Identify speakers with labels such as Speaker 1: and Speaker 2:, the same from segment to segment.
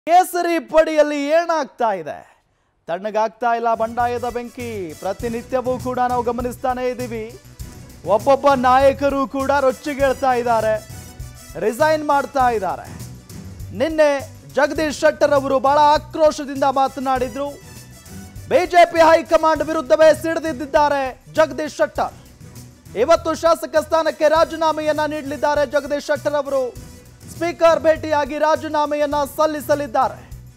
Speaker 1: ಕೇಸರಿ ಪಡಿಯಲ್ಲಿ ಏನಾಗ್ತಾ ಇದೆ ತಣ್ಣಗಾಗ್ತಾ ಇಲ್ಲ ಬಂಡಾಯದ ಬೆಂಕಿ ಪ್ರತಿನಿತ್ಯವೂ ಕೂಡ ನಾವು ಗಮನಿಸ್ತಾನೆ ಇದ್ದೀವಿ ಒಬ್ಬೊಬ್ಬ ನಾಯಕರು ಕೂಡ ರೊಚ್ಚಿಗೇಳ್ತಾ ಇದ್ದಾರೆ ರಿಸೈನ್ ಮಾಡ್ತಾ ಇದ್ದಾರೆ ನಿನ್ನೆ ಜಗದೀಶ್ ಶೆಟ್ಟರ್ ಅವರು ಬಹಳ ಆಕ್ರೋಶದಿಂದ ಮಾತನಾಡಿದ್ರು ಬಿಜೆಪಿ ಹೈಕಮಾಂಡ್ ವಿರುದ್ಧವೇ ಸಿಡಿದಿದ್ದಾರೆ ಜಗದೀಶ್ ಶೆಟ್ಟರ್ ಇವತ್ತು ಶಾಸಕ ಸ್ಥಾನಕ್ಕೆ ರಾಜೀನಾಮೆಯನ್ನ ನೀಡಲಿದ್ದಾರೆ ಜಗದೀಶ್ ಶೆಟ್ಟರ್ ಅವರು ಸ್ಪೀಕರ್ ಭೇಟಿಯಾಗಿ ರಾಜೀನಾಮೆಯನ್ನ ಸಲ್ಲಿಸಲಿದ್ದಾರೆ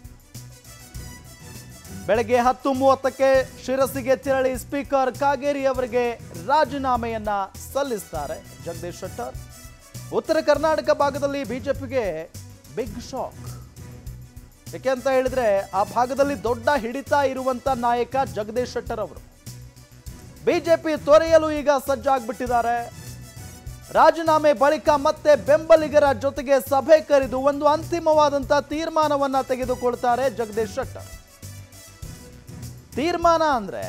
Speaker 1: ಬೆಳಗ್ಗೆ ಹತ್ತು ಮೂವತ್ತಕ್ಕೆ ಶಿರಸಿಗೆ ತೆರಳಿ ಸ್ಪೀಕರ್ ಕಾಗೇರಿ ಅವರಿಗೆ ರಾಜೀನಾಮೆಯನ್ನ ಸಲ್ಲಿಸ್ತಾರೆ ಜಗದೀಶ್ ಶೆಟ್ಟರ್ ಉತ್ತರ ಕರ್ನಾಟಕ ಭಾಗದಲ್ಲಿ ಬಿಜೆಪಿಗೆ ಬಿಗ್ ಶಾಕ್ ಯಾಕೆ ಅಂತ ಹೇಳಿದ್ರೆ ಆ ಭಾಗದಲ್ಲಿ ದೊಡ್ಡ ಹಿಡಿತ ಇರುವಂತ ನಾಯಕ ಜಗದೀಶ್ ಶೆಟ್ಟರ್ ಅವರು ಬಿಜೆಪಿ ತೊರೆಯಲು ಈಗ ಸಜ್ಜಾಗ್ಬಿಟ್ಟಿದ್ದಾರೆ ರಾಜೀನಾಮೆ ಬಳಿಕ ಮತ್ತೆ ಬೆಂಬಲಿಗರ ಜೊತೆಗೆ ಸಭೆ ಕರೆದು ಒಂದು ಅಂತಿಮವಾದಂತ ತೀರ್ಮಾನವನ್ನ ತೆಗೆದುಕೊಳ್ತಾರೆ ಜಗದೀಶ್ ಶೆಟ್ಟರ್ ತೀರ್ಮಾನ ಅಂದ್ರೆ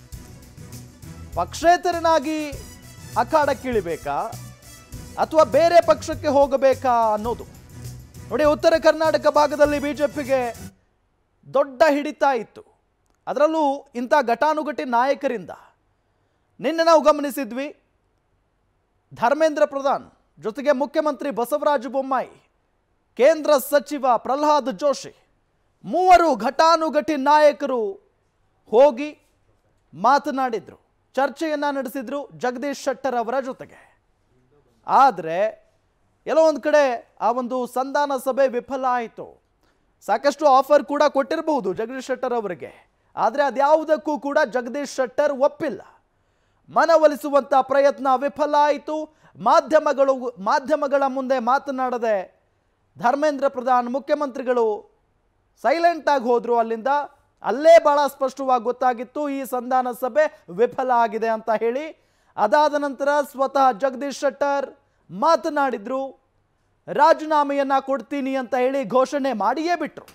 Speaker 1: ಪಕ್ಷೇತರನಾಗಿ ಅಖಾಡಕ್ಕಿಳಿಬೇಕಾ ಅಥವಾ ಬೇರೆ ಪಕ್ಷಕ್ಕೆ ಹೋಗಬೇಕಾ ಅನ್ನೋದು ನೋಡಿ ಉತ್ತರ ಕರ್ನಾಟಕ ಭಾಗದಲ್ಲಿ ಬಿಜೆಪಿಗೆ ದೊಡ್ಡ ಹಿಡಿತ ಇತ್ತು ಅದರಲ್ಲೂ ಇಂಥ ಘಟಾನುಘಟಿ ನಾಯಕರಿಂದ ನಿನ್ನೆ ನಾವು ಗಮನಿಸಿದ್ವಿ ಧರ್ಮೇಂದ್ರ ಪ್ರಧಾನ್ ಜೊತೆಗೆ ಮುಖ್ಯಮಂತ್ರಿ ಬಸವರಾಜ ಬೊಮ್ಮಾಯಿ ಕೇಂದ್ರ ಸಚಿವ ಪ್ರಹ್ಲಾದ್ ಜೋಶಿ ಮೂವರು ಘಟಾನುಘಟಿ ನಾಯಕರು ಹೋಗಿ ಮಾತನಾಡಿದ್ರು ಚರ್ಚೆಯನ್ನ ನಡೆಸಿದ್ರು ಜಗದೀಶ್ ಶೆಟ್ಟರ್ ಅವರ ಜೊತೆಗೆ ಆದರೆ ಎಲ್ಲೋ ಒಂದು ಕಡೆ ಆ ಒಂದು ಸಂಧಾನ ಸಭೆ ವಿಫಲ ಆಯಿತು ಸಾಕಷ್ಟು ಆಫರ್ ಕೂಡ ಕೊಟ್ಟಿರಬಹುದು ಜಗದೀಶ್ ಶೆಟ್ಟರ್ ಅವರಿಗೆ ಆದರೆ ಅದ್ಯಾವುದಕ್ಕೂ ಕೂಡ ಜಗದೀಶ್ ಶೆಟ್ಟರ್ ಒಪ್ಪಿಲ್ಲ ಮನವೊಲಿಸುವಂತ ಪ್ರಯತ್ನ ವಿಫಲ ಆಯಿತು ಮಾಧ್ಯಮಗಳು ಮಾಧ್ಯಮಗಳ ಮುಂದೆ ಮಾತನಾಡದೆ ಧರ್ಮೇಂದ್ರ ಪ್ರಧಾನ್ ಮುಖ್ಯಮಂತ್ರಿಗಳು ಸೈಲೆಂಟ್ ಆಗಿ ಹೋದ್ರು ಅಲ್ಲಿಂದ ಅಲ್ಲೇ ಬಹಳ ಸ್ಪಷ್ಟವಾಗಿ ಗೊತ್ತಾಗಿತ್ತು ಈ ಸಂಧಾನ ಸಭೆ ವಿಫಲ ಆಗಿದೆ ಅಂತ ಹೇಳಿ ಅದಾದ ನಂತರ ಸ್ವತಃ ಜಗದೀಶ್ ಶೆಟ್ಟರ್ ಮಾತನಾಡಿದ್ರು ರಾಜೀನಾಮೆಯನ್ನ ಕೊಡ್ತೀನಿ ಅಂತ ಹೇಳಿ ಘೋಷಣೆ ಮಾಡಿಯೇ ಬಿಟ್ರು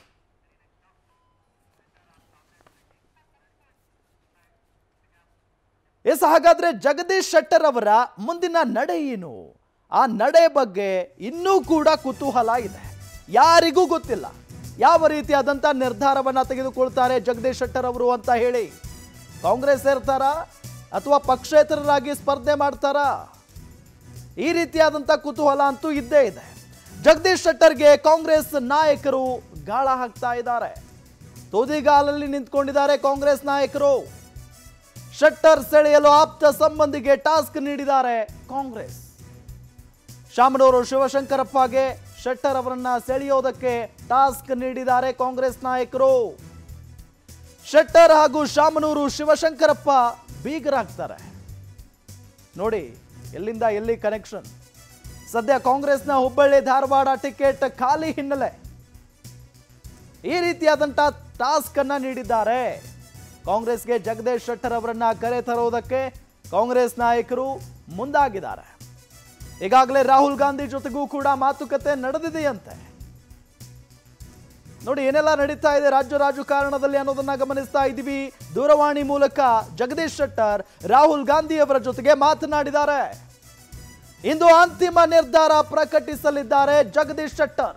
Speaker 1: ಎಸ್ ಹಾಗಾದ್ರೆ ಜಗದೀಶ್ ಶೆಟ್ಟರ್ ಅವರ ಮುಂದಿನ ನಡೆ ಏನು ಆ ನಡೆ ಬಗ್ಗೆ ಇನ್ನೂ ಕೂಡ ಕುತೂಹಲ ಇದೆ ಯಾರಿಗೂ ಗೊತ್ತಿಲ್ಲ ಯಾವ ರೀತಿಯಾದಂಥ ನಿರ್ಧಾರವನ್ನ ತೆಗೆದುಕೊಳ್ತಾರೆ ಜಗದೀಶ್ ಶೆಟ್ಟರ್ ಅವರು ಅಂತ ಹೇಳಿ ಕಾಂಗ್ರೆಸ್ ಸೇರ್ತಾರಾ ಅಥವಾ ಪಕ್ಷೇತರರಾಗಿ ಸ್ಪರ್ಧೆ ಮಾಡ್ತಾರಾ ಈ ರೀತಿಯಾದಂಥ ಕುತೂಹಲ ಅಂತೂ ಇದ್ದೇ ಇದೆ ಜಗದೀಶ್ ಶೆಟ್ಟರ್ಗೆ ಕಾಂಗ್ರೆಸ್ ನಾಯಕರು ಗಾಳ ಹಾಕ್ತಾ ಇದ್ದಾರೆ ತುದಿಗಾಲಲ್ಲಿ ನಿಂತ್ಕೊಂಡಿದ್ದಾರೆ ಕಾಂಗ್ರೆಸ್ ನಾಯಕರು ಶೆಟ್ಟರ್ ಸೆಳೆಯಲು ಆಪ್ತ ಸಂಬಂಧಿಗೆ ಟಾಸ್ಕ್ ನೀಡಿದ್ದಾರೆ ಕಾಂಗ್ರೆಸ್ ಶಾಮನೂರು ಶಿವಶಂಕರಪ್ಪಗೆ ಶೆಟ್ಟರ್ ಅವರನ್ನ ಸೆಳೆಯೋದಕ್ಕೆ ಟಾಸ್ಕ್ ನೀಡಿದ್ದಾರೆ ಕಾಂಗ್ರೆಸ್ ನಾಯಕರು ಶೆಟ್ಟರ್ ಹಾಗೂ ಶಾಮನೂರು ಶಿವಶಂಕರಪ್ಪ ಬೀಗರಾಗ್ತಾರೆ ನೋಡಿ ಎಲ್ಲಿಂದ ಎಲ್ಲಿ ಕನೆಕ್ಷನ್ ಸದ್ಯ ಕಾಂಗ್ರೆಸ್ನ ಹುಬ್ಬಳ್ಳಿ ಧಾರವಾಡ ಟಿಕೆಟ್ ಖಾಲಿ ಹಿನ್ನೆಲೆ ಈ ರೀತಿಯಾದಂಥ ಟಾಸ್ಕ್ ಅನ್ನ ನೀಡಿದ್ದಾರೆ ಕಾಂಗ್ರೆಸ್ಗೆ ಜಗದೀಶ್ ಶೆಟ್ಟರ್ ಅವರನ್ನ ಕರೆ ತರೋದಕ್ಕೆ ಕಾಂಗ್ರೆಸ್ ನಾಯಕರು ಮುಂದಾಗಿದ್ದಾರೆ ಈಗಾಗಲೇ ರಾಹುಲ್ ಗಾಂಧಿ ಜೊತೆಗೂ ಕೂಡ ಮಾತುಕತೆ ನಡೆದಿದೆಯಂತೆ ನೋಡಿ ಏನೆಲ್ಲ ನಡೀತಾ ಇದೆ ರಾಜ್ಯ ರಾಜಕಾರಣದಲ್ಲಿ ಅನ್ನೋದನ್ನ ಗಮನಿಸ್ತಾ ಇದ್ದೀವಿ ದೂರವಾಣಿ ಮೂಲಕ ಜಗದೀಶ್ ಶೆಟ್ಟರ್ ರಾಹುಲ್ ಗಾಂಧಿ ಅವರ ಜೊತೆಗೆ ಮಾತನಾಡಿದ್ದಾರೆ ಇಂದು ಅಂತಿಮ ನಿರ್ಧಾರ ಪ್ರಕಟಿಸಲಿದ್ದಾರೆ ಜಗದೀಶ್ ಶೆಟ್ಟರ್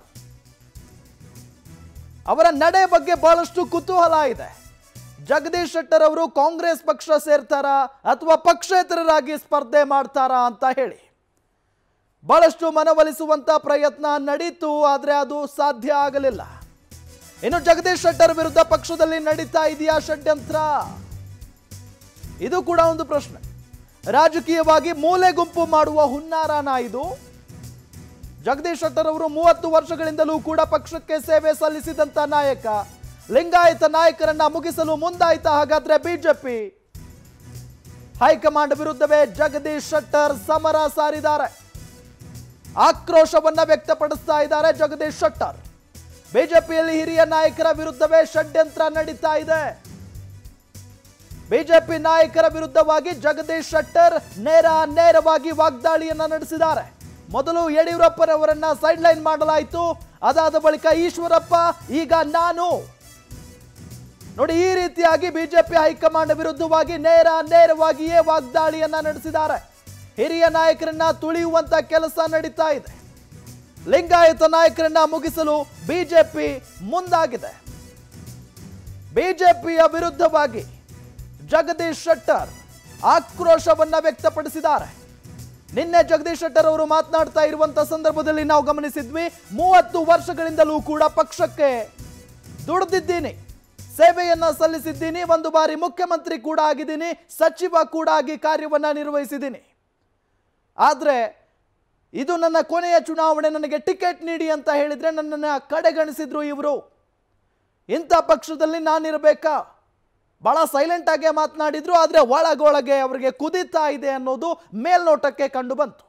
Speaker 1: ಅವರ ನಡೆ ಬಗ್ಗೆ ಬಹಳಷ್ಟು ಕುತೂಹಲ ಇದೆ ಜಗದೀಶ್ ಶೆಟ್ಟರ್ ಅವರು ಕಾಂಗ್ರೆಸ್ ಪಕ್ಷ ಸೇರ್ತಾರಾ ಅಥವಾ ಪಕ್ಷೇತರರಾಗಿ ಸ್ಪರ್ಧೆ ಮಾಡ್ತಾರಾ ಅಂತ ಹೇಳಿ ಬಹಳಷ್ಟು ಮನವೊಲಿಸುವಂತ ಪ್ರಯತ್ನ ನಡೀತು ಆದ್ರೆ ಅದು ಸಾಧ್ಯ ಆಗಲಿಲ್ಲ ಇನ್ನು ಜಗದೀಶ್ ಶೆಟ್ಟರ್ ವಿರುದ್ಧ ಪಕ್ಷದಲ್ಲಿ ನಡೀತಾ ಇದೆಯಾ ಷಡ್ಯಂತ್ರ ಇದು ಕೂಡ ಒಂದು ಪ್ರಶ್ನೆ ರಾಜಕೀಯವಾಗಿ ಮೂಲೆ ಗುಂಪು ಮಾಡುವ ಹುನ್ನಾರಾನ ಇದು ಜಗದೀಶ್ ಶೆಟ್ಟರ್ ಅವರು ಮೂವತ್ತು ವರ್ಷಗಳಿಂದಲೂ ಕೂಡ ಪಕ್ಷಕ್ಕೆ ಸೇವೆ ಸಲ್ಲಿಸಿದಂತ ನಾಯಕ ಲಿಂಗಾಯತ ನಾಯಕರನ್ನ ಮುಗಿಸಲು ಮುಂದಾಯ್ತಾ ಹಾಗಾದ್ರೆ ಬಿಜೆಪಿ ಹೈಕಮಾಂಡ್ ವಿರುದ್ಧವೇ ಜಗದೀಶ್ ಶೆಟ್ಟರ್ ಸಮರ ಸಾರಿದ್ದಾರೆ ಆಕ್ರೋಶವನ್ನ ವ್ಯಕ್ತಪಡಿಸ್ತಾ ಇದ್ದಾರೆ ಜಗದೀಶ್ ಶೆಟ್ಟರ್ ಬಿಜೆಪಿಯಲ್ಲಿ ಹಿರಿಯ ನಾಯಕರ ವಿರುದ್ಧವೇ ಷಡ್ಯಂತ್ರ ನಡೀತಾ ಇದೆ ಬಿಜೆಪಿ ನಾಯಕರ ವಿರುದ್ಧವಾಗಿ ಜಗದೀಶ್ ಶೆಟ್ಟರ್ ನೇರ ನೇರವಾಗಿ ವಾಗ್ದಾಳಿಯನ್ನ ನಡೆಸಿದ್ದಾರೆ ಮೊದಲು ಯಡಿಯೂರಪ್ಪರವರನ್ನ ಸೈಡ್ ಲೈನ್ ಮಾಡಲಾಯಿತು ಅದಾದ ಬಳಿಕ ಈಶ್ವರಪ್ಪ ಈಗ ನಾನು ನೋಡಿ ಈ ರೀತಿಯಾಗಿ ಬಿಜೆಪಿ ಹೈಕಮಾಂಡ್ ವಿರುದ್ಧವಾಗಿ ನೇರ ನೇರವಾಗಿಯೇ ವಾಗ್ದಾಳಿಯನ್ನ ನಡೆಸಿದ್ದಾರೆ ಹಿರಿಯ ನಾಯಕರನ್ನ ತುಳಿಯುವಂತ ಕೆಲಸ ನಡೀತಾ ಇದೆ ಲಿಂಗಾಯತ ನಾಯಕರನ್ನ ಮುಗಿಸಲು ಬಿಜೆಪಿ ಮುಂದಾಗಿದೆ ಬಿಜೆಪಿಯ ವಿರುದ್ಧವಾಗಿ ಜಗದೀಶ್ ಶೆಟ್ಟರ್ ಆಕ್ರೋಶವನ್ನ ವ್ಯಕ್ತಪಡಿಸಿದ್ದಾರೆ ನಿನ್ನೆ ಜಗದೀಶ್ ಶೆಟ್ಟರ್ ಅವರು ಮಾತನಾಡ್ತಾ ಇರುವಂತ ಸಂದರ್ಭದಲ್ಲಿ ನಾವು ಗಮನಿಸಿದ್ವಿ ಮೂವತ್ತು ವರ್ಷಗಳಿಂದಲೂ ಕೂಡ ಪಕ್ಷಕ್ಕೆ ದುಡಿದಿದ್ದೀನಿ ಸೇವೆಯನ್ನ ಸಲ್ಲಿಸಿದ್ದೀನಿ ಒಂದು ಬಾರಿ ಮುಖ್ಯಮಂತ್ರಿ ಕೂಡ ಆಗಿದ್ದೀನಿ ಸಚಿವ ಕೂಡ ಆಗಿ ಕಾರ್ಯವನ್ನ ನಿರ್ವಹಿಸಿದ್ದೀನಿ ಆದರೆ ಇದು ನನ್ನ ಕೊನೆಯ ಚುನಾವಣೆ ನನಗೆ ಟಿಕೆಟ್ ನೀಡಿ ಅಂತ ಹೇಳಿದ್ರೆ ನನ್ನನ್ನು ಕಡೆಗಣಿಸಿದ್ರು ಇವರು ಇಂಥ ಪಕ್ಷದಲ್ಲಿ ನಾನಿರಬೇಕಾ ಬಹಳ ಸೈಲೆಂಟ್ ಆಗೇ ಮಾತನಾಡಿದ್ರು ಆದರೆ ಒಳಗೊಳಗೆ ಅವರಿಗೆ ಕುದೀತಾ ಇದೆ ಅನ್ನೋದು ಮೇಲ್ನೋಟಕ್ಕೆ ಕಂಡು ಬಂತು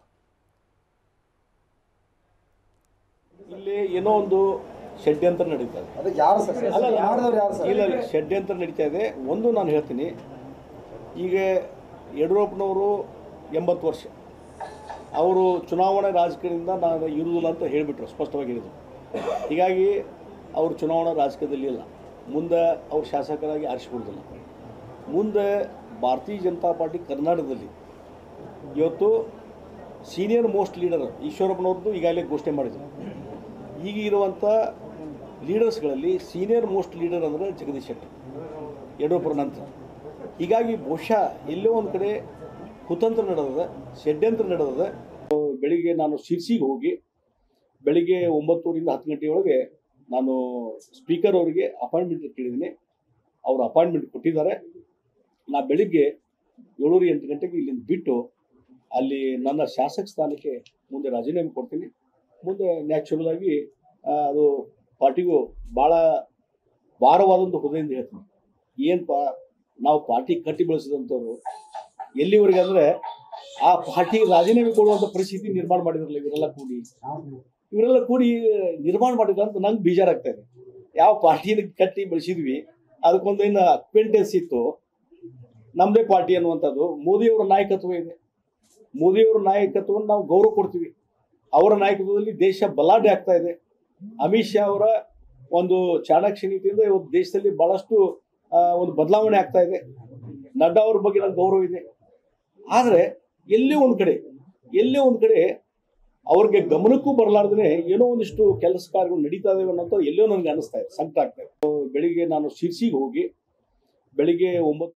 Speaker 2: ಇಲ್ಲಿ ಏನೋ ಒಂದು ಷಡ್ಯಂತ್ರ ನಡೀತಾ ಇದೆ
Speaker 3: ಅದು ಯಾರು ಸರ್
Speaker 2: ಅಲ್ಲ, ಅಲ್ಲ.
Speaker 3: ಮಾಡಿದವ್ರು ಯಾರು ಸರ್
Speaker 2: ಇಲ್ಲ ಇಲ್ಲ ಷಡ್ಯಂತ್ರ ನಡೀತಾ ಇದೆ ಒಂದು ನಾನು ಹೇಳ್ತೀನಿ ಈಗ ಯಡಿಯೂರಪ್ಪನವರು ಎಂಬತ್ತು ವರ್ಷ ಅವರು ಚುನಾವಣೆ ರಾಜಕೀಯದಿಂದ ನಾನು ಇರುವುದಿಲ್ಲ ಅಂತ ಹೇಳಿಬಿಟ್ರು ಸ್ಪಷ್ಟವಾಗಿ ಹೇಳಿದರು ಹೀಗಾಗಿ ಅವರು ಚುನಾವಣಾ ರಾಜಕೀಯದಲ್ಲಿ ಇಲ್ಲ ಮುಂದೆ ಅವ್ರು ಶಾಸಕರಾಗಿ ಆರಿಸ್ಬಿಡೋದಿಲ್ಲ ಮುಂದೆ ಭಾರತೀಯ ಜನತಾ ಪಾರ್ಟಿ ಕರ್ನಾಟಕದಲ್ಲಿ ಇವತ್ತು ಸೀನಿಯರ್ ಮೋಸ್ಟ್ ಲೀಡರ್ ಈಶ್ವರಪ್ಪನವ್ರದ್ದು ಈಗಾಗಲೇ ಘೋಷಣೆ ಮಾಡಿದರು ಈಗ ಇರುವಂಥ ಲೀಡರ್ಸ್ಗಳಲ್ಲಿ ಸೀನಿಯರ್ ಮೋಸ್ಟ್ ಲೀಡರ್ ಅಂದರೆ ಜಗದೀಶ್ ಶೆಟ್ಟರ್ ಯಡಿಯೂರಪ್ಪರ ನಂತರ ಹೀಗಾಗಿ ಬಹುಶಃ ಎಲ್ಲೋ ಒಂದು ಕಡೆ ಕುತಂತ್ರ ನಡೆದದ ಷಡ್ಯಂತ್ರ ನಡೆದದ ಬೆಳಿಗ್ಗೆ ನಾನು ಶಿರ್ಸಿಗೆ ಹೋಗಿ ಬೆಳಿಗ್ಗೆ ಒಂಬತ್ತೂರಿಂದ ಹತ್ತು ಗಂಟೆಯೊಳಗೆ ನಾನು ಸ್ಪೀಕರ್ ಅವರಿಗೆ ಅಪಾಯಿಂಟ್ಮೆಂಟ್ ಕೇಳಿದ್ದೀನಿ ಅವರು ಅಪಾಯಿಂಟ್ಮೆಂಟ್ ಕೊಟ್ಟಿದ್ದಾರೆ ನಾ ಬೆಳಿಗ್ಗೆ ಏಳೂರು ಎಂಟು ಗಂಟೆಗೆ ಇಲ್ಲಿಂದ ಬಿಟ್ಟು ಅಲ್ಲಿ ನನ್ನ ಶಾಸಕ ಸ್ಥಾನಕ್ಕೆ ಮುಂದೆ ರಾಜೀನಾಮೆ ಕೊಡ್ತೀನಿ ಮುಂದೆ ನ್ಯಾಚುರಲ್ ಆಗಿ ಆ, ಅದು ಪಾರ್ಟಿಗೂ ಭಾಳ ಭಾರವಾದಂಥ ಹೃದಯದಿಂದ ಹೇಳ್ತೀನಿ ಏನಪ್ಪ ನಾವು ಪಾರ್ಟಿ ಕಟ್ಟಿ ಬೆಳೆಸಿದಂಥವ್ರು ಎಲ್ಲಿವರೆಗೆ ಅಂದರೆ ಆ ಪಾರ್ಟಿಗೆ ರಾಜೀನಾಮೆ ಕೊಡುವಂಥ ಪರಿಸ್ಥಿತಿ ನಿರ್ಮಾಣ ಮಾಡಿದ್ರಲ್ಲ ಇವರೆಲ್ಲ ಕೂಡಿ ಇವರೆಲ್ಲ ಕೂಡಿ ನಿರ್ಮಾಣ ಮಾಡಿದ್ರು ಅಂತ ನಂಗೆ ಬೇಜಾರಾಗ್ತಾ ಇದೆ ಯಾವ ಪಾರ್ಟಿನ ಕಟ್ಟಿ ಬೆಳೆಸಿದ್ವಿ ಅದಕ್ಕೊಂದು ಏನು ಅಕ್ವೆಂಟೆನ್ಸ್ ಇತ್ತು ನಮ್ಮದೇ ಪಾರ್ಟಿ ಅನ್ನುವಂಥದ್ದು ಮೋದಿಯವರ ನಾಯಕತ್ವ ಇದೆ ಮೋದಿಯವರ ನಾಯಕತ್ವವನ್ನು ನಾವು ಗೌರವ ಕೊಡ್ತೀವಿ ಅವರ ನಾಯಕತ್ವದಲ್ಲಿ ದೇಶ ಬಲಾಢ್ಯ ಆಗ್ತಾ ಇದೆ ಅಮಿತ್ ಶಾ ಅವರ ಒಂದು ಚಾಣಾಕ್ಷ ನೀತಿಯಿಂದ ಇವತ್ತು ದೇಶದಲ್ಲಿ ಬಹಳಷ್ಟು ಆ, ಒಂದು ಬದಲಾವಣೆ ಆಗ್ತಾ ಇದೆ ನಡ್ಡಾ ಅವ್ರ ಬಗ್ಗೆ ನಂಗೆ ಗೌರವ ಇದೆ ಆದರೆ ಎಲ್ಲೇ ಒಂದು ಕಡೆ ಎಲ್ಲೇ ಒಂದು ಕಡೆ ಅವ್ರಿಗೆ ಗಮನಕ್ಕೂ ಬರಲಾರ್ದೇ ಏನೋ ಒಂದಿಷ್ಟು ಕೆಲಸ ಕಾರ್ಯಗಳು ನಡೀತಾ ಇದಾವೆ ಅನ್ನೋಂಥ ಎಲ್ಲೋ ನನಗೆ ಅನಿಸ್ತಾ ಇದೆ ಸಂಕಟ ಆಗ್ತಾ ಇದೆ ಬೆಳಿಗ್ಗೆ ನಾನು ಶಿರ್ಸಿಗೆ ಹೋಗಿ ಬೆಳಿಗ್ಗೆ ಒಂಬತ್ತು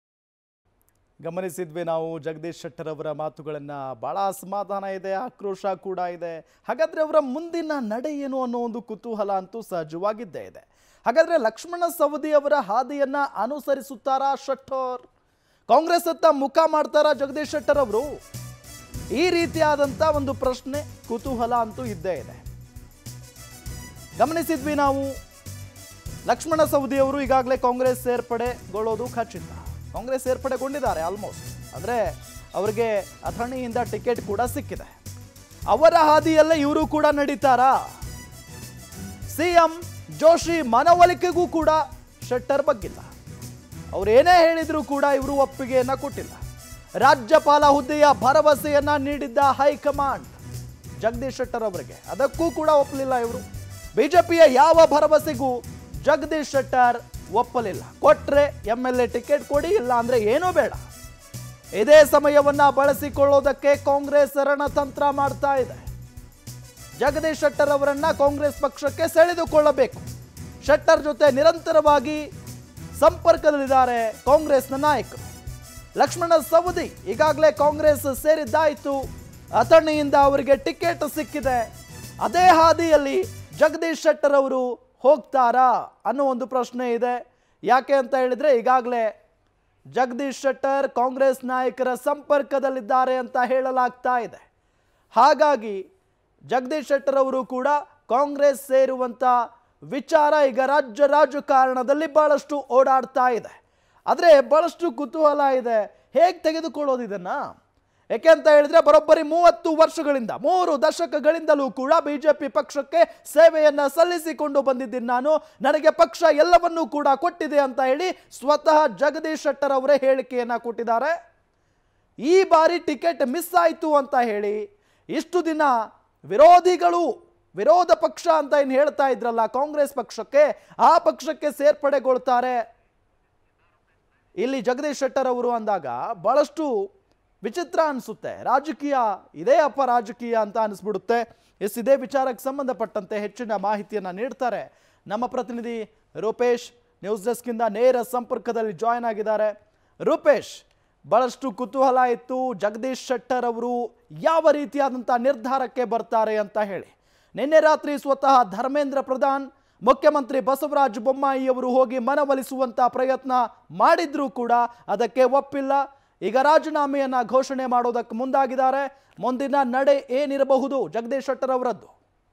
Speaker 1: ಗಮನಿಸಿದ್ವಿ ನಾವು ಜಗದೀಶ್ ಶೆಟ್ಟರ್ ಅವರ ಮಾತುಗಳನ್ನು ಬಹಳ ಅಸಮಾಧಾನ ಇದೆ ಆಕ್ರೋಶ ಕೂಡ ಇದೆ ಹಾಗಾದ್ರೆ ಅವರ ಮುಂದಿನ ನಡೆ ಏನು ಅನ್ನೋ ಒಂದು ಕುತೂಹಲ ಅಂತೂ ಸಹಜವಾಗಿದ್ದೇ ಇದೆ ಹಾಗಾದ್ರೆ ಲಕ್ಷ್ಮಣ ಸವದಿ ಅವರ ಹಾದಿಯನ್ನ ಅನುಸರಿಸುತ್ತಾರಾ ಶೆಟ್ಟರ್ ಕಾಂಗ್ರೆಸ್ ಹತ್ತ ಮುಖ ಮಾಡ್ತಾರಾ ಜಗದೀಶ್ ಶೆಟ್ಟರ್ ಅವರು ಈ ರೀತಿಯಾದಂಥ ಒಂದು ಪ್ರಶ್ನೆ ಕುತೂಹಲ ಅಂತೂ ಇದ್ದೇ ಇದೆ ಗಮನಿಸಿದ್ವಿ ನಾವು ಲಕ್ಷ್ಮಣ ಸವದಿ ಅವರು ಈಗಾಗಲೇ ಕಾಂಗ್ರೆಸ್ ಸೇರ್ಪಡೆಗೊಳ್ಳೋದು ಖಚಿತ ಕಾಂಗ್ರೆಸ್ ಸೇರ್ಪಡೆಗೊಂಡಿದ್ದಾರೆ ಆಲ್ಮೋಸ್ಟ್ ಅಂದರೆ ಅವರಿಗೆ ಅಥಣಿಯಿಂದ ಟಿಕೆಟ್ ಕೂಡ ಸಿಕ್ಕಿದೆ ಅವರ ಹಾದಿಯಲ್ಲೇ ಇವರು ಕೂಡ ನಡೀತಾರಾ ಸಿಎಂ ಜೋಶಿ ಮನವೊಲಿಕೆಗೂ ಕೂಡ ಶೆಟ್ಟರ್ ಬಗ್ಗಿಲ್ಲ ಅವ್ರು ಏನೇ ಹೇಳಿದ್ರು ಕೂಡ ಇವರು ಒಪ್ಪಿಗೆಯನ್ನ ಕೊಟ್ಟಿಲ್ಲ ರಾಜ್ಯಪಾಲ ಹುದ್ದೆಯ ಭರವಸೆಯನ್ನ ನೀಡಿದ್ದ ಹೈಕಮಾಂಡ್ ಜಗದೀಶ್ ಶೆಟ್ಟರ್ ಅವರಿಗೆ ಅದಕ್ಕೂ ಕೂಡ ಒಪ್ಪಲಿಲ್ಲ ಇವರು ಬಿಜೆಪಿಯ ಯಾವ ಭರವಸೆಗೂ ಜಗದೀಶ್ ಶೆಟ್ಟರ್ ಒಪ್ಪಲಿಲ್ಲ ಕೊಟ್ರೆ ಎಂ ಎಲ್ ಎ ಟಿಕೆಟ್ ಕೊಡಿ ಇಲ್ಲ ಅಂದ್ರೆ ಏನೂ ಬೇಡ ಇದೇ ಸಮಯವನ್ನ ಬಳಸಿಕೊಳ್ಳೋದಕ್ಕೆ ಕಾಂಗ್ರೆಸ್ ರಣತಂತ್ರ ಮಾಡ್ತಾ ಇದೆ ಜಗದೀಶ್ ಶೆಟ್ಟರ್ ಅವರನ್ನ ಕಾಂಗ್ರೆಸ್ ಪಕ್ಷಕ್ಕೆ ಸೆಳೆದುಕೊಳ್ಳಬೇಕು ಶೆಟ್ಟರ್ ಜೊತೆ ನಿರಂತರವಾಗಿ ಸಂಪರ್ಕದಲ್ಲಿದ್ದಾರೆ ಕಾಂಗ್ರೆಸ್ನ ನಾಯಕರು ಲಕ್ಷ್ಮಣ ಸವದಿ ಈಗಾಗಲೇ ಕಾಂಗ್ರೆಸ್ ಸೇರಿದ್ದಾಯಿತು ಅಥಣಿಯಿಂದ ಅವರಿಗೆ ಟಿಕೆಟ್ ಸಿಕ್ಕಿದೆ ಅದೇ ಹಾದಿಯಲ್ಲಿ ಜಗದೀಶ್ ಶೆಟ್ಟರ್ ಅವರು ಹೋಗ್ತಾರಾ ಅನ್ನೋ ಒಂದು ಪ್ರಶ್ನೆ ಇದೆ ಯಾಕೆ ಅಂತ ಹೇಳಿದ್ರೆ ಈಗಾಗಲೇ ಜಗದೀಶ್ ಶೆಟ್ಟರ್ ಕಾಂಗ್ರೆಸ್ ನಾಯಕರ ಸಂಪರ್ಕದಲ್ಲಿದ್ದಾರೆ ಅಂತ ಹೇಳಲಾಗ್ತಾ ಇದೆ ಹಾಗಾಗಿ ಜಗದೀಶ್ ಶೆಟ್ಟರ್ ಅವರು ಕೂಡ ಕಾಂಗ್ರೆಸ್ ಸೇರುವಂತ ವಿಚಾರ ಈಗ ರಾಜ್ಯ ರಾಜಕಾರಣದಲ್ಲಿ ಬಹಳಷ್ಟು ಓಡಾಡ್ತಾ ಇದೆ ಆದರೆ ಬಹಳಷ್ಟು ಕುತೂಹಲ ಇದೆ ಹೇಗೆ ತೆಗೆದುಕೊಳ್ಳೋದು ಇದನ್ನ ಯಾಕೆ ಅಂತ ಹೇಳಿದ್ರೆ ಬರೋಬ್ಬರಿ ಮೂವತ್ತು ವರ್ಷಗಳಿಂದ ಮೂರು ದಶಕಗಳಿಂದಲೂ ಕೂಡ ಬಿಜೆಪಿ ಪಕ್ಷಕ್ಕೆ ಸೇವೆಯನ್ನ ಸಲ್ಲಿಸಿಕೊಂಡು ಬಂದಿದ್ದೀನಿ ನಾನು ನನಗೆ ಪಕ್ಷ ಎಲ್ಲವನ್ನೂ ಕೂಡ ಕೊಟ್ಟಿದೆ ಅಂತ ಹೇಳಿ ಸ್ವತಃ ಜಗದೀಶ್ ಶೆಟ್ಟರ್ ಅವರೇ ಹೇಳಿಕೆಯನ್ನ ಕೊಟ್ಟಿದ್ದಾರೆ ಈ ಬಾರಿ ಟಿಕೆಟ್ ಮಿಸ್ ಆಯಿತು ಅಂತ ಹೇಳಿ ಇಷ್ಟು ದಿನ ವಿರೋಧಿಗಳು ವಿರೋಧ ಪಕ್ಷ ಅಂತ ಏನು ಹೇಳ್ತಾ ಇದ್ರಲ್ಲ ಕಾಂಗ್ರೆಸ್ ಪಕ್ಷಕ್ಕೆ ಆ ಪಕ್ಷಕ್ಕೆ ಸೇರ್ಪಡೆಗೊಳ್ತಾರೆ ಇಲ್ಲಿ ಜಗದೀಶ್ ಶೆಟ್ಟರ್ ಅವರು ಅಂದಾಗ ಬಹಳಷ್ಟು ವಿಚಿತ್ರ ಅನಿಸುತ್ತೆ ರಾಜಕೀಯ ಇದೇ ಅಪ್ಪ ರಾಜಕೀಯ ಅಂತ ಅನಿಸ್ಬಿಡುತ್ತೆ ಎಸ್ ಇದೇ ವಿಚಾರಕ್ಕೆ ಸಂಬಂಧಪಟ್ಟಂತೆ ಹೆಚ್ಚಿನ ಮಾಹಿತಿಯನ್ನು ನೀಡ್ತಾರೆ ನಮ್ಮ ಪ್ರತಿನಿಧಿ ರೂಪೇಶ್ ನ್ಯೂಸ್ ಡೆಸ್ಕಿಂದ ನೇರ ಸಂಪರ್ಕದಲ್ಲಿ ಜಾಯ್ನ್ ಆಗಿದ್ದಾರೆ ರೂಪೇಶ್ ಬಹಳಷ್ಟು ಕುತೂಹಲ ಇತ್ತು ಜಗದೀಶ್ ಶೆಟ್ಟರ್ ಅವರು ಯಾವ ರೀತಿಯಾದಂಥ ನಿರ್ಧಾರಕ್ಕೆ ಬರ್ತಾರೆ ಅಂತ ಹೇಳಿ ನಿನ್ನೆ ರಾತ್ರಿ ಸ್ವತಃ ಧರ್ಮೇಂದ್ರ ಪ್ರಧಾನ್ ಮುಖ್ಯಮಂತ್ರಿ ಬಸವರಾಜ ಬೊಮ್ಮಾಯಿ ಅವರು ಹೋಗಿ ಮನವೊಲಿಸುವಂತ ಪ್ರಯತ್ನ ಮಾಡಿದ್ರೂ ಕೂಡ ಅದಕ್ಕೆ ಒಪ್ಪಿಲ್ಲ ಈಗ ರಾಜೀನಾಮೆಯನ್ನ ಘೋಷಣೆ ಮಾಡೋದಕ್ಕೆ ಮುಂದಾಗಿದ್ದಾರೆ ಮುಂದಿನ ನಡೆ ಏನಿರಬಹುದು ಜಗದೀಶ್ ಶೆಟ್ಟರ್ ಅವರದ್ದು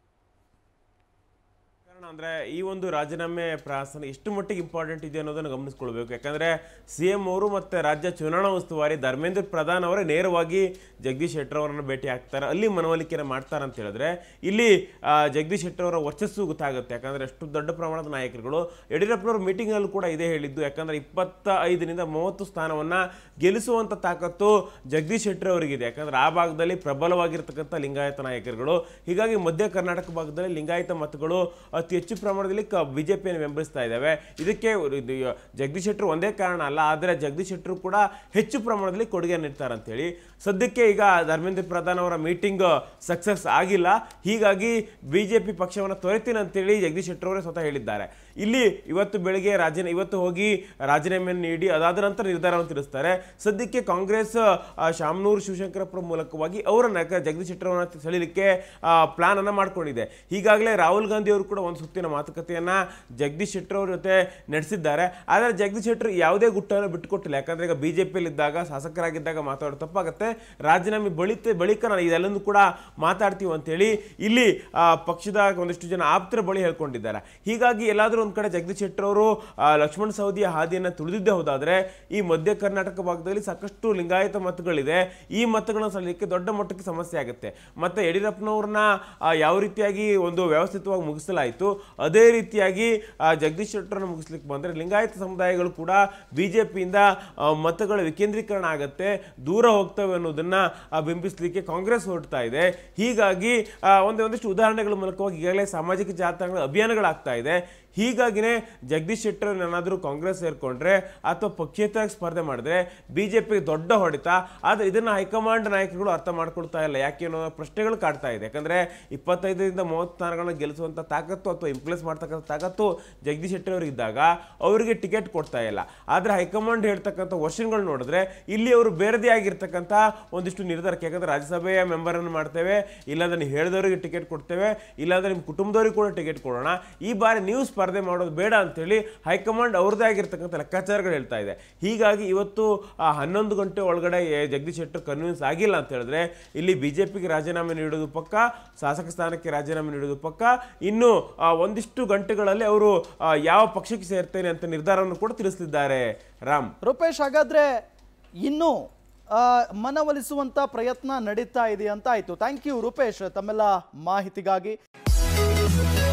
Speaker 3: ಕಾರಣ ಅಂದ್ರೆ ಈ ಒಂದು ರಾಜೀನಾಮೆ ಪ್ರಾಸನ ಎಷ್ಟು ಮಟ್ಟಿಗೆ ಇಂಪಾರ್ಟೆಂಟ್ ಇದೆ ಅನ್ನೋದನ್ನು ಗಮನಿಸ್ಕೊಳ್ಬೇಕು ಯಾಕಂದ್ರೆ ಸಿ ಎಂ ಅವರು ಮತ್ತೆ ರಾಜ್ಯ ಚುನಾವಣಾ ಉಸ್ತುವಾರಿ ಧರ್ಮೇಂದ್ರ ಪ್ರಧಾನ್ ಅವರೇ ನೇರವಾಗಿ ಜಗದೀಶ್ ಶೆಟ್ಟರ್ ಅವರನ್ನು ಭೇಟಿ ಆಗ್ತಾರೆ ಅಲ್ಲಿ ಮನವೊಲಿಕೆಯನ್ನು ಮಾಡ್ತಾರೆ ಅಂತ ಹೇಳಿದ್ರೆ ಇಲ್ಲಿ ಆ, ಜಗದೀಶ್ ಶೆಟ್ಟರ್ ಅವರ ವರ್ಚಸ್ಸು ಗೊತ್ತಾಗುತ್ತೆ ಯಾಕಂದ್ರೆ ಅಷ್ಟು ದೊಡ್ಡ ಪ್ರಮಾಣದ ನಾಯಕರುಗಳು ಯಡಿಯೂರಪ್ಪನವ್ರ ಮೀಟಿಂಗ್ ಅಲ್ಲಿ ಕೂಡ ಇದೇ ಹೇಳಿದ್ದು ಯಾಕಂದ್ರೆ ಇಪ್ಪತ್ತ ಐದರಿಂದ ಮೂವತ್ತು ಸ್ಥಾನವನ್ನ ಗೆಲ್ಲಿಸುವಂತ ತಾಕತ್ತು ಜಗದೀಶ್ ಶೆಟ್ಟರ್ ಅವರಿಗಿದೆ ಯಾಕಂದ್ರೆ ಆ ಭಾಗದಲ್ಲಿ ಪ್ರಬಲವಾಗಿರ್ತಕ್ಕಂಥ ಲಿಂಗಾಯತ ನಾಯಕರುಗಳು ಹೀಗಾಗಿ ಮಧ್ಯ ಕರ್ನಾಟಕ ಭಾಗದಲ್ಲಿ ಲಿಂಗಾಯತ ಮತಗಳು ಅತಿ ಹೆಚ್ಚು ಪ್ರಮಾಣದಲ್ಲಿ ಕ ಬಿಜೆಪಿಯನ್ನು ಬೆಂಬಲಿಸ್ತಾ ಇದ್ದಾವೆ ಇದಕ್ಕೆ ಇದು ಜಗದೀಶ್ ಶೆಟ್ಟರ್ ಒಂದೇ ಕಾರಣ ಅಲ್ಲ ಆದರೆ ಜಗದೀಶ್ ಶೆಟ್ಟರು ಕೂಡ ಹೆಚ್ಚು ಪ್ರಮಾಣದಲ್ಲಿ ಕೊಡುಗೆ ನೀಡ್ತಾರೆ ಅಂತೇಳಿ ಸದ್ಯಕ್ಕೆ ಈಗ ಧರ್ಮೇಂದ್ರ ಪ್ರಧಾನ್ ಅವರ ಮೀಟಿಂಗ್ ಸಕ್ಸಸ್ ಆಗಿಲ್ಲ ಹೀಗಾಗಿ ಬಿಜೆಪಿ ಪಕ್ಷವನ್ನು ತೊರೆತೀನಿ ಅಂತೇಳಿ ಜಗದೀಶ್ ಶೆಟ್ಟರ್ ಅವರೇ ಸ್ವತಃ ಹೇಳಿದ್ದಾರೆ ಇಲ್ಲಿ ಇವತ್ತು ಬೆಳಿಗ್ಗೆ ರಾಜೀನ ಇವತ್ತು ಹೋಗಿ ರಾಜೀನಾಮೆಯನ್ನು ನೀಡಿ ಅದಾದ ನಂತರ ನಿರ್ಧಾರವನ್ನು ತಿಳಿಸ್ತಾರೆ ಸದ್ಯಕ್ಕೆ ಕಾಂಗ್ರೆಸ್ ಆ, ಶಾಮನೂರು ಶಿವಶಂಕರಪ್ಪರ ಮೂಲಕವಾಗಿ ಅವರನ್ನ ಯಾಕಂದ್ರೆ ಜಗದೀಶ್ ಶೆಟ್ಟರ್ ಅವರನ್ನ ಸೆಳೆಯಲಿಕ್ಕೆ ಪ್ಲಾನ್ ಅನ್ನ ಮಾಡ್ಕೊಂಡಿದೆ ಈಗಾಗಲೇ ರಾಹುಲ್ ಗಾಂಧಿ ಅವರು ಕೂಡ ಒಂದು ಸುತ್ತಿನ ಮಾತುಕತೆಯನ್ನ ಜಗದೀಶ್ ಶೆಟ್ಟರ್ ಅವ್ರ ಜೊತೆ ನಡೆಸಿದ್ದಾರೆ ಆದರೆ ಜಗದೀಶ್ ಶೆಟ್ಟರ್ ಯಾವುದೇ ಗುಟ್ಟನ್ನು ಬಿಟ್ಟುಕೊಟ್ಟಿಲ್ಲ ಯಾಕಂದ್ರೆ ಈಗ ಬಿಜೆಪಿಯಲ್ಲಿ ಇದ್ದಾಗ ಶಾಸಕರಾಗಿದ್ದಾಗ ಮಾತಾಡೋದು ತಪ್ಪಾಗುತ್ತೆ ರಾಜೀನಾಮೆ ಬಳಿತ ಬಳಿಕ ನಾನು ಇದೆಲ್ಲನೂ ಕೂಡ ಮಾತಾಡ್ತೀವಿ ಅಂತೇಳಿ ಇಲ್ಲಿ ಆ, ಪಕ್ಷದ ಒಂದಿಷ್ಟು ಜನ ಆಪ್ತರ ಬಳಿ ಹೇಳ್ಕೊಂಡಿದ್ದಾರೆ ಹೀಗಾಗಿ ಎಲ್ಲಾದರೂ ಒಂದು ಕಡೆ ಜಗದೀಶ್ ಶೆಟ್ಟರ್ ಅವರು ಆ, ಲಕ್ಷ್ಮಣ್ ಸವದಿಯ ಹಾದಿಯನ್ನು ತುಳಿದಿದ್ದೇ ಹೋದಾದ್ರೆ ಈ ಮಧ್ಯ ಕರ್ನಾಟಕ ಭಾಗದಲ್ಲಿ ಸಾಕಷ್ಟು ಲಿಂಗಾಯತ ಮತಗಳಿದೆ ಈ ಮತಗಳನ್ನ ಸಲ್ಲಿಕ್ಕೆ ದೊಡ್ಡ ಮಟ್ಟಕ್ಕೆ ಸಮಸ್ಯೆ ಆಗುತ್ತೆ ಮತ್ತೆ ಯಡಿಯೂರಪ್ಪನವ್ರನ್ನ ಆ, ಯಾವ ರೀತಿಯಾಗಿ ಒಂದು ವ್ಯವಸ್ಥಿತವಾಗಿ ಮುಗಿಸಲಾಯಿತು ಅದೇ ರೀತಿಯಾಗಿ ಆ, ಜಗದೀಶ್ ಶೆಟ್ಟರನ್ನು ಮುಗಿಸ್ಲಿಕ್ಕೆ ಬಂದರೆ ಲಿಂಗಾಯತ ಸಮುದಾಯಗಳು ಕೂಡ ಬಿಜೆಪಿಯಿಂದ ಮತಗಳ ವಿಕೇಂದ್ರೀಕರಣ ಆಗುತ್ತೆ ದೂರ ಹೋಗ್ತವೆ ಅನ್ನೋದನ್ನ ಆ, ಬಿಂಬಿಸ್ಲಿಕ್ಕೆ ಕಾಂಗ್ರೆಸ್ ಹೊರಡ್ತಾ ಇದೆ ಹೀಗಾಗಿ ಆ, ಒಂದೇ ಒಂದಿಷ್ಟು ಉದಾಹರಣೆಗಳ ಮೂಲಕವಾಗಿ ಈಗಾಗಲೇ ಸಾಮಾಜಿಕ ಜಾಲತಾಣಗಳ ಅಭಿಯಾನಗಳಾಗ್ತಾ ಇದೆ ಹೀಗಾಗಿನೇ ಜಗದೀಶ್ ಶೆಟ್ಟರ್ ಏನಾದರೂ ಕಾಂಗ್ರೆಸ್ ಸೇರ್ಕೊಂಡ್ರೆ ಅಥವಾ ಪಕ್ಷೇತರಾಗಿ ಸ್ಪರ್ಧೆ ಮಾಡಿದ್ರೆ ಬಿಜೆಪಿಗೆ ದೊಡ್ಡ ಹೊಡೆತ ಆದರೆ ಇದನ್ನ ಹೈಕಮಾಂಡ್ ನಾಯಕರುಗಳು ಅರ್ಥ ಮಾಡ್ಕೊಳ್ತಾ ಇಲ್ಲ ಯಾಕೆ ಅನ್ನೋ ಪ್ರಶ್ನೆಗಳು ಕಾಡ್ತಾ ಇದೆ ಯಾಕಂದ್ರೆ ಇಪ್ಪತ್ತೈದರಿಂದ ಮೂವತ್ತು ಸ್ಥಾನಗಳನ್ನ ಗೆಲ್ಲಿಸುವಂತ ತಾಕತ್ತು ಅಥವಾ ಇಂಪ್ಲೇಸ್ ಮಾಡ್ತಕ್ಕಂಥ ತಾಕತ್ತು ಜಗದೀಶ್ ಶೆಟ್ಟರ್ ಅವರಿಗೆ ಇದ್ದಾಗ ಅವರಿಗೆ ಟಿಕೆಟ್ ಕೊಡ್ತಾ ಇಲ್ಲ ಆದ್ರೆ ಹೈಕಮಾಂಡ್ ಹೇಳ್ತಕ್ಕಂಥ ವರ್ಷನ್ಗಳು ನೋಡಿದ್ರೆ ಇಲ್ಲಿ ಅವರು ಬೇರೆದೇ ಆಗಿರ್ತಕ್ಕಂಥ ಒಂದಿಷ್ಟು ನಿರ್ಧಾರಕ್ಕೆ ಯಾಕಂದ್ರೆ ರಾಜ್ಯಸಭೆಯ ಮೆಂಬರ್ ಅನ್ನು ಮಾಡ್ತೇವೆ ಇಲ್ಲಾಂದ್ರೆ ನೀವು ಹೇಳಿದವರಿಗೆ ಟಿಕೆಟ್ ಕೊಡ್ತೇವೆ ಇಲ್ಲಾಂದ್ರೆ ನಿಮ್ಮ ಕುಟುಂಬದವರಿಗೆ ಕೂಡ ಟಿಕೆಟ್ ಕೊಡೋಣ ಈ ಬಾರಿ ನೀವು ಸ್ಪರ್ಧೆ ಮಾಡೋದು ಬೇಡ ಅಂತೇಳಿ ಹೈಕಮಾಂಡ್ ಅವ್ರದ್ದೇ ಆಗಿರ್ತಕ್ಕಂಥ ಲೆಕ್ಕಾಚಾರಗಳು ಹೇಳ್ತಾ ಇದೆ ಹೀಗಾಗಿ ಇವತ್ತು ಆ ಹನ್ನೊಂದು ಗಂಟೆ ಒಳಗಡೆ ಎ, ಜಗದೀಶ್ ಶೆಟ್ಟರ್ ಕನ್ವಿನ್ಸ್ ಆಗಿಲ್ಲ ಅಂತ ಹೇಳಿದ್ರೆ ಇಲ್ಲಿ ಬಿಜೆಪಿಗೆ ರಾಜೀನಾಮೆ ನೀಡೋದು ಪಕ್ಕ ಶಾಸಕ ಸ್ಥಾನಕ್ಕೆ ರಾಜೀನಾಮೆ ನೀಡೋದು ಪಕ್ಕ ಇನ್ನು ಆ, ಒಂದಿಷ್ಟು ಗಂಟೆಗಳಲ್ಲಿ ಅವರು ಆ, ಯಾವ ಪಕ್ಷಕ್ಕೆ ಸೇರ್ತೇನೆ ಅಂತ ನಿರ್ಧಾರವನ್ನು ಕೂಡ ತಿಳಿಸಲಿದ್ದಾರೆ ರಾಮ್
Speaker 1: ರೂಪೇಶ್ ಹಾಗಾದ್ರೆ ಇನ್ನೂ ಆ, ಮನವೊಲಿಸುವಂತ ಪ್ರಯತ್ನ ನಡೀತಾ ಇದೆ ಅಂತ ಆಯ್ತು ಥ್ಯಾಂಕ್ ಯು ರೂಪೇಶ್ ತಮ್ಮೆಲ್ಲ ಮಾಹಿತಿಗಾಗಿ